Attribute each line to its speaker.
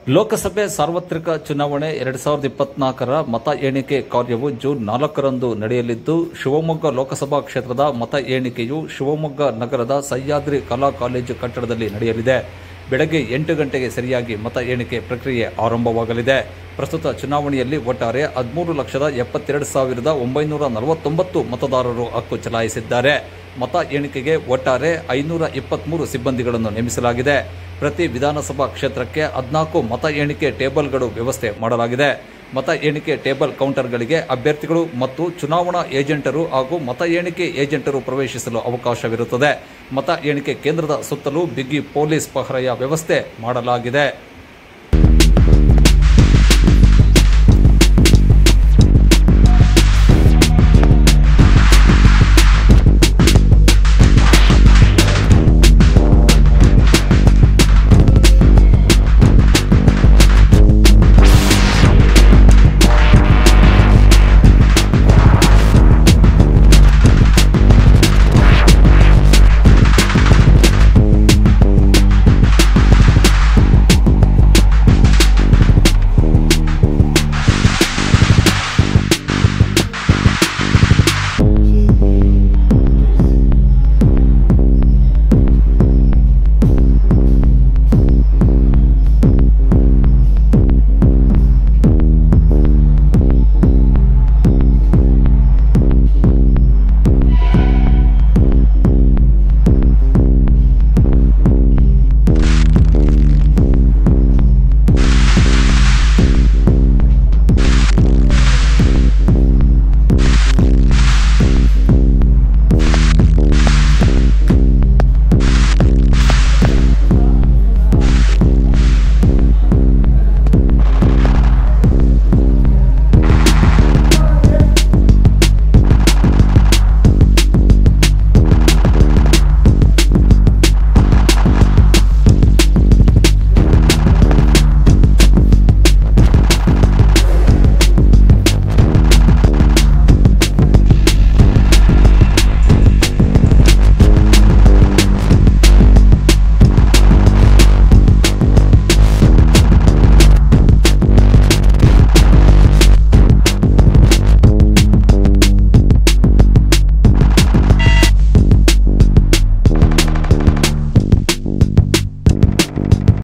Speaker 1: ಲೋಕಸಭೆ ಸಾರ್ವತ್ರಿಕ ಚುನಾವಣೆ ಎರಡ್ ಸಾವಿರದ ಇಪ್ಪತ್ನಾಲ್ಕರ ಮತ ಎಣಿಕೆ ಕಾರ್ಯವು ಜೂನ್ ನಾಲ್ಕರಂದು ನಡೆಯಲಿದ್ದು ಶಿವಮೊಗ್ಗ ಲೋಕಸಭಾ ಕ್ಷೇತ್ರದ ಮತ ಎಣಿಕೆಯು ಶಿವಮೊಗ್ಗ ನಗರದ ಸಹ್ಯಾದ್ರಿ ಕಲಾ ಕಾಲೇಜು ಕಟ್ಟಡದಲ್ಲಿ ನಡೆಯಲಿದೆ ಬೆಳಗ್ಗೆ ಎಂಟು ಗಂಟೆಗೆ ಸರಿಯಾಗಿ ಮತ ಎಣಿಕೆ ಪ್ರಕ್ರಿಯೆ ಆರಂಭವಾಗಲಿದೆ ಪ್ರಸ್ತುತ ಚುನಾವಣೆಯಲ್ಲಿ ಒಟ್ಟಾರೆ ಹದಿಮೂರು ಲಕ್ಷದ ಎಪ್ಪತ್ತೆರಡು ಸಾವಿರದ ಒಂಬೈನೂರ ನಲವತ್ತೊಂಬತ್ತು ಮತದಾರರು ಹಕ್ಕು ಚಲಾಯಿಸಿದ್ದಾರೆ ಮತ ಎಣಿಕೆಗೆ ಒಟ್ಟಾರೆ ಐನೂರ ಇಪ್ಪತ್ಮೂರು ಸಿಬ್ಬಂದಿಗಳನ್ನು ನೇಮಿಸಲಾಗಿದೆ ಪ್ರತಿ ವಿಧಾನಸಭಾ ಕ್ಷೇತ್ರಕ್ಕೆ ಹದಿನಾಲ್ಕು ಮತ ಎಣಿಕೆ ಟೇಬಲ್ಗಳು ವ್ಯವಸ್ಥೆ ಮಾಡಲಾಗಿದೆ ಮತ ಎಣಿಕೆ ಟೇಬಲ್ ಕೌಂಟರ್ಗಳಿಗೆ ಅಭ್ಯರ್ಥಿಗಳು ಮತ್ತು ಚುನಾವಣಾ ಏಜೆಂಟರು ಹಾಗೂ ಮತ ಎಣಿಕೆ ಏಜೆಂಟರು ಪ್ರವೇಶಿಸಲು ಅವಕಾಶವಿರುತ್ತದೆ ಮತ ಎಣಿಕೆ ಕೇಂದ್ರದ ಸುತ್ತಲೂ ಬಿಗಿ ಪೊಲೀಸ್ ಪಹರೆಯ ವ್ಯವಸ್ಥೆ ಮಾಡಲಾಗಿದೆ